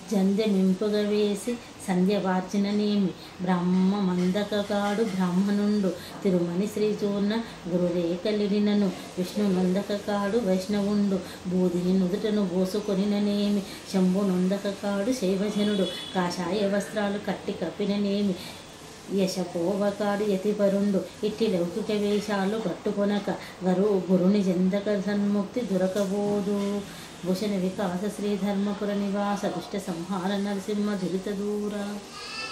జంధ్యమింపుగ వేసి సంధ్య వార్చిననేమి బ్రహ్మ మందకగాడు బ్రాహ్మణుండు తిరుమని శ్రీచూర్ణ గురురేకలిడినను విష్ణు నందకకాడు వైష్ణవుండు బూదిని నుదుటను బోసుకొనిననేమి శంభు నొందకకాడు శైవజనుడు కాషాయ వస్త్రాలు కట్టి కప్పిననేమి యశపోవకాడు యతిపరుండు ఇట్టి లౌకిక వేషాలు కట్టుకొనక గరు గురుని జందక సన్ముక్తి దొరకబోదు భూషణ వికాస శ్రీ ధర్మపుర నివాస దుష్ట సంహార నరసింహ దురిత దూర